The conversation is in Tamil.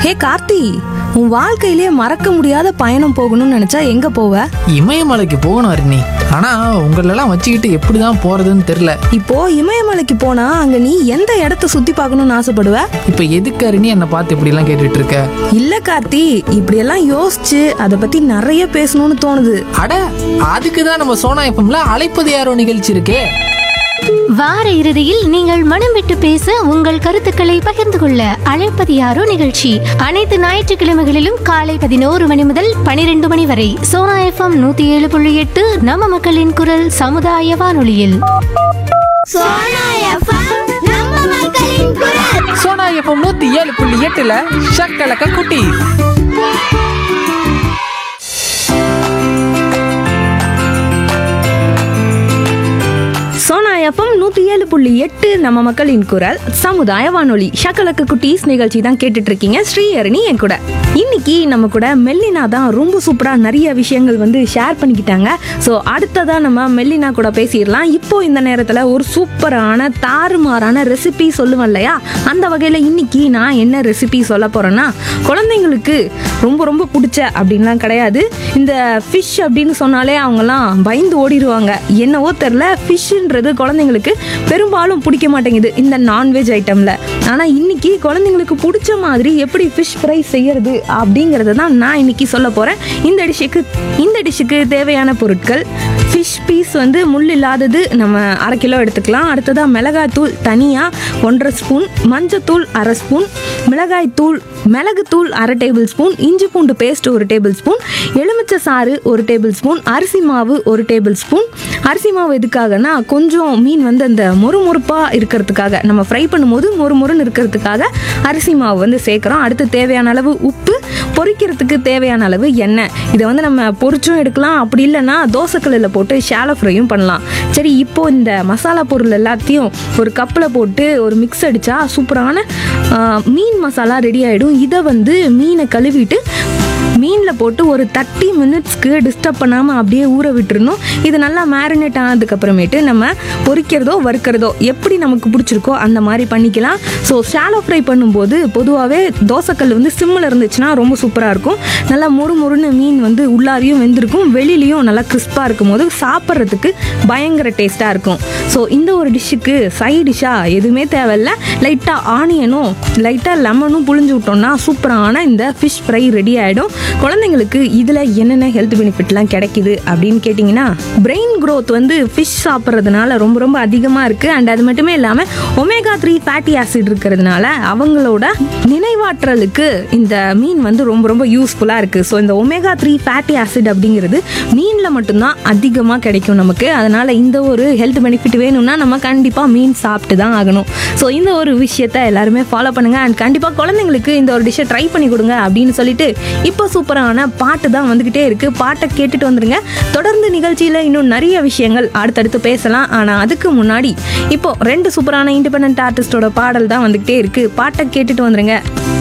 ஹே கார்த்தி உன் வாழ்க்கையிலே மறக்க முடியாத பயணம் போகணும்னு நினைச்சா எங்க போவ இமயமலைக்கு போகணும் அருணி ஆனா உங்களெல்லாம் வச்சுக்கிட்டு எப்படிதான் போறதுன்னு தெரியல இப்போ இமயமலைக்கு போனா அங்க நீ எந்த இடத்த சுத்தி பார்க்கணும்னு ஆசைப்படுவ இப்ப எதுக்கு அருணி என்னை பார்த்து இப்படி எல்லாம் கேட்டுட்டு இருக்க இல்ல கார்த்தி இப்படியெல்லாம் யோசிச்சு அதை பத்தி நிறைய பேசணும்னு தோணுது அட அதுக்கு தான் நம்ம சோனா எப்பம்ல அழைப்பது யாரோ நிகழ்ச்சி இருக்கே வார இறுதியில் நீங்கள் மனம் விட்டு பேச உங்கள் கருத்துக்களை பகிர்ந்து கொள்ள அழைப்பது யாரோ நிகழ்ச்சி அனைத்து ஞாயிற்றுக்கிழமைகளிலும் காலை பதினோரு மணி முதல் பனிரெண்டு மணி வரை சோனா எஃப்எம் நூத்தி ஏழு புள்ளி எட்டு நம்ம மக்களின் குரல் சமுதாய வானொலியில் சோனா எஃப்எம் நம்ம மக்களின் குரல் சோனா எப்பம் நூத்தி ஏழு புள்ளி எட்டுல ஷக்கலக்க குட்டி சோனா எஃப்எம் நூத்தி ஏழு புள்ளி எட்டு நம்ம மக்களின் குரல் சமுதாய வானொலி ஷக்கலக்கு குட்டீஸ் நிகழ்ச்சி தான் கேட்டுட்டு இருக்கீங்க ஸ்ரீஹரணி என் கூட இன்னைக்கு நம்ம கூட மெல்லினா தான் ரொம்ப சூப்பரா நிறைய விஷயங்கள் வந்து ஷேர் பண்ணிக்கிட்டாங்க ஸோ அடுத்ததா நம்ம மெல்லினா கூட பேசிடலாம் இப்போ இந்த நேரத்துல ஒரு சூப்பரான தாறுமாறான ரெசிபி சொல்லுவேன் இல்லையா அந்த வகையில இன்னைக்கு நான் என்ன ரெசிபி சொல்ல போறேன்னா குழந்தைங்களுக்கு ரொம்ப ரொம்ப பிடிச்ச அப்படின்லாம் கிடையாது இந்த ஃபிஷ் அப்படின்னு சொன்னாலே அவங்கெல்லாம் பயந்து ஓடிடுவாங்க என்னவோ தெரில ஃபிஷ்ன்றது குழந்தைங்களுக்கு பெரும்பாலும் பிடிக்க மாட்டேங்குது இந்த நான்வெஜ் ஐட்டமில் ஆனால் இன்னைக்கு குழந்தைங்களுக்கு பிடிச்ச மாதிரி எப்படி ஃபிஷ் ஃப்ரை செய்யறது அப்படிங்கிறத தான் நான் இன்னைக்கு சொல்ல போகிறேன் இந்த டிஷ்ஷுக்கு இந்த டிஷ்ஷுக்கு தேவையான பொருட்கள் ஃபிஷ் பீஸ் வந்து முள் இல்லாதது நம்ம அரை கிலோ எடுத்துக்கலாம் அடுத்ததாக மிளகாய்த்தூள் தனியாக ஒன்றரை ஸ்பூன் மஞ்சத்தூள் அரை ஸ்பூன் மிளகாய்த்தூள் மிளகுத்தூள் அரை டேபிள் ஸ்பூன் இஞ்சி பூண்டு பேஸ்ட் ஒரு டேபிள் ஸ்பூன் எலுமிச்சை சாறு ஒரு டேபிள் ஸ்பூன் அரிசி மாவு ஒரு டேபிள் ஸ்பூன் அரிசி மாவு எதுக்காகனா கொஞ்சம் மீன் வந்து அந்த மொறுமொறுப்பாக இருக்கிறதுக்காக நம்ம ஃப்ரை பண்ணும்போது மொறுமொறுன்னு இருக்கிறதுக்காக அரிசி மாவு வந்து சேர்க்குறோம் அடுத்து தேவையான அளவு உப்பு பொரிக்கிறதுக்கு தேவையான அளவு எண்ணெய் இதை வந்து நம்ம பொரிச்சும் எடுக்கலாம் அப்படி இல்லைன்னா தோசைக்கல்லில் போட்டு ஷாலோ ஃப்ரையும் பண்ணலாம் சரி இப்போ இந்த மசாலா பொருள் எல்லாத்தையும் ஒரு கப்பில் போட்டு ஒரு மிக்ஸ் அடித்தா சூப்பரான ஆ, மீன் மசாலா ரெடி ஆகிடும் இதை வந்து மீனை கழுவிட்டு மீனில் போட்டு ஒரு தேர்ட்டி மினிட்ஸ்க்கு டிஸ்டர்ப் பண்ணாமல் அப்படியே ஊற விட்டுறணும் இது நல்லா மேரினேட் ஆனதுக்கப்புறமேட்டு நம்ம பொரிக்கிறதோ வறுக்கிறதோ எப்படி நமக்கு பிடிச்சிருக்கோ அந்த மாதிரி பண்ணிக்கலாம் ஸோ ஷாலோ ஃப்ரை பண்ணும்போது பொதுவாகவே தோசைக்கல் வந்து சிம்மில் இருந்துச்சுன்னா ரொம்ப சூப்பராக இருக்கும் நல்லா மொறு மொறுன்னு மீன் வந்து உள்ளாரையும் வெந்திருக்கும் வெளியிலையும் நல்லா கிறிஸ்பாக இருக்கும் போது சாப்பிட்றதுக்கு பயங்கர டேஸ்ட்டாக இருக்கும் ஸோ இந்த ஒரு டிஷ்ஷுக்கு சைட் டிஷ்ஷாக எதுவுமே தேவையில்ல லைட்டாக ஆனியனும் லைட்டாக லெமனும் புழிஞ்சு விட்டோம்னா சூப்பரான இந்த ஃபிஷ் ஃப்ரை ரெடி ஆகிடும் குழந்தைங்களுக்கு இதில் என்னென்ன ஹெல்த் பெனிஃபிட்லாம் கிடைக்குது அப்படின்னு கேட்டிங்கன்னா பிரெயின் growth வந்து ஃபிஷ் சாப்பிட்றதுனால ரொம்ப ரொம்ப அதிகமாக இருக்குது அண்ட் அது மட்டுமே இல்லாமல் ஒமேகா த்ரீ ஃபேட்டி ஆசிட் இருக்கிறதுனால அவங்களோட நினைவாற்றலுக்கு இந்த மீன் வந்து ரொம்ப ரொம்ப யூஸ்ஃபுல்லாக இருக்குது ஸோ இந்த ஒமேகா த்ரீ ஃபேட்டி ஆசிட் அப்படிங்கிறது மீனில் மட்டும்தான் அதிகமாக கிடைக்கும் நமக்கு அதனால் இந்த ஒரு ஹெல்த் பெனிஃபிட் வேணும்னா நம்ம கண்டிப்பாக மீன் சாப்பிட்டு தான் ஆகணும் ஸோ இந்த ஒரு விஷயத்த எல்லாருமே ஃபாலோ பண்ணுங்கள் அண்ட் கண்டிப்பாக குழந்தைங்களுக்கு இந்த ஒரு டிஷ்ஷை ட்ரை பண்ணி கொடுங்க அப்படின்னு சொல்லிட்டு இப்போ சூப்பரான பாட்டு தான் வந்துக்கிட்டே இருக்குது பாட்டை கேட்டுட்டு வந்துருங்க தொடர்ந்து நிகழ்ச்சியில் இன்னும் நிறைய விஷயங்கள் அடுத்தடுத்து பேசலாம் ஆனால் அதுக்கு முன்னாடி இப்போ ரெண்டு சூப்பரான இண்டிபெண்ட் ஆர்டிஸ்டோட பாடல் தான் வந்துக்கிட்டே இருக்குது பாட்டை கேட்டுட்டு வந்துருங்க